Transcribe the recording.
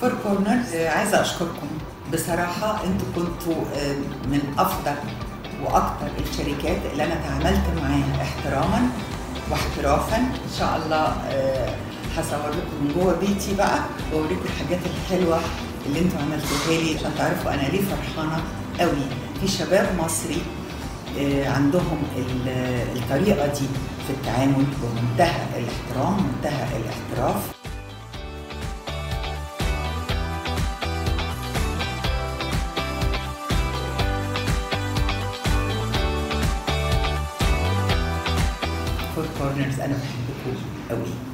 فور كورنرز عايزه اشكركم بصراحه انتوا كنتوا آه، من افضل واكثر الشركات اللي انا تعاملت معاها احتراما واحترافا ان شاء الله آه، هصور لكم من جوه بيتي بقى واوريكم الحاجات الحلوه اللي انتوا عملتوها لي عشان تعرفوا انا ليه فرحانه قوي في شباب مصري آه، عندهم ال- الطريقه دي في التعامل بمنتهى الاحترام منتهى الاحتراف فور كورنرز انا بحبكم قوي